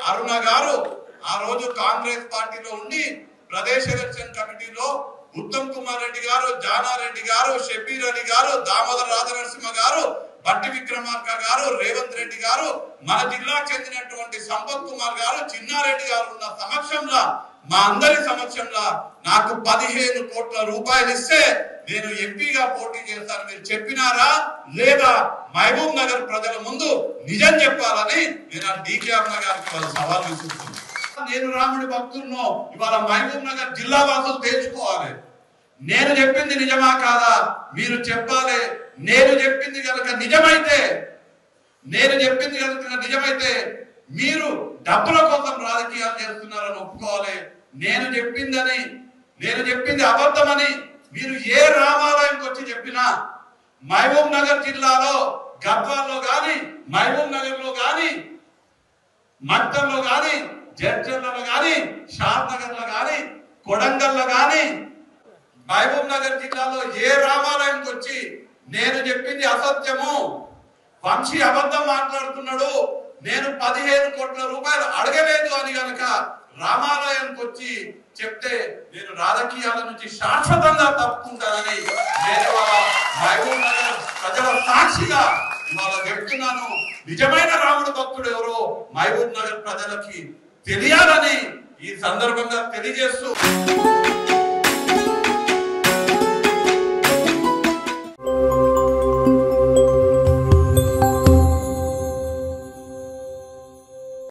అరుణ గారు ఆ రోజు కాంగ్రెస్ పార్టీలో ఉండి ప్రదేశ్ ఎలక్షన్ కమిటీలో ఉత్తమ్ కుమార్ రెడ్డి గారు జానారెడ్డి గారు షబీర్ అలీ గారు దామోదర్ రాజనరసింహ గారు బట్టి విక్రమార్క గారు రేవంత్ రెడ్డి గారు మన జిల్లాకు చెందినటువంటి సంపత్ కుమార్ గారు చిన్నారెడ్డి గారు ఉన్న సమక్షంలో మా అందరి సమక్షంలో నాకు పదిహేను కోట్ల రూపాయలు ఇస్తే నేను ఎంపీగా పోటీ చేస్తాను మీరు చెప్పినారా లేదా మహబూబ్ నగర్ ప్రజల ముందు నిజం చెప్పాలని నేను ఆ డీకే అరుణ గారికి వాళ్ళ సవాల్ విసురుతున్నాను నేను రాముడి భక్తులను ఇవాళ మహబూబ్ నగర్ జిల్లా వాసులు తేల్చుకోవాలి నేను చెప్పింది నిజమా కాదా మీరు చెప్పాలి నేను చెప్పింది కనుక నిజమైతే నేను చెప్పింది కనుక నిజమైతే మీరు డబ్బుల కోసం రాజకీయాలు చేస్తున్నారని ఒప్పుకోవాలి నేను చెప్పిందని నేను చెప్పింది అబద్ధమని మీరు ఏ రామాలయంకి వచ్చి చెప్పినా మహబూబ్ నగర్ జిల్లాలో గద్వాల్లో గాని మహబూబ్ నగర్ లో గాని మట్టంలో గాని జడ్చర్లలో గాని షాద్ నగర్ లో గాని కొడంగల్లో గాని మహబూబ్ నగర్ జిల్లాలో ఏ రామాలయంకి వచ్చి నేను చెప్పింది అసత్యము వంశీ అబద్ధం మాట్లాడుతున్నాడు నేను పదిహేను కోట్ల రూపాయలు అడగలేదు అని గనక రామాలయానికి వచ్చి చెప్తే నేను రాజకీయాల నుంచి శాశ్వతంగా తప్పుకుంటానని నేను ఇవాళ మహబూబ్ నగర్ ప్రజల సాక్షిగా ఇవాళ చెప్తున్నాను నిజమైన రాముడు భక్తుడు ఎవరో మహబూబ్ నగర్ ప్రజలకి తెలియాలని ఈ సందర్భంగా తెలియజేస్తూ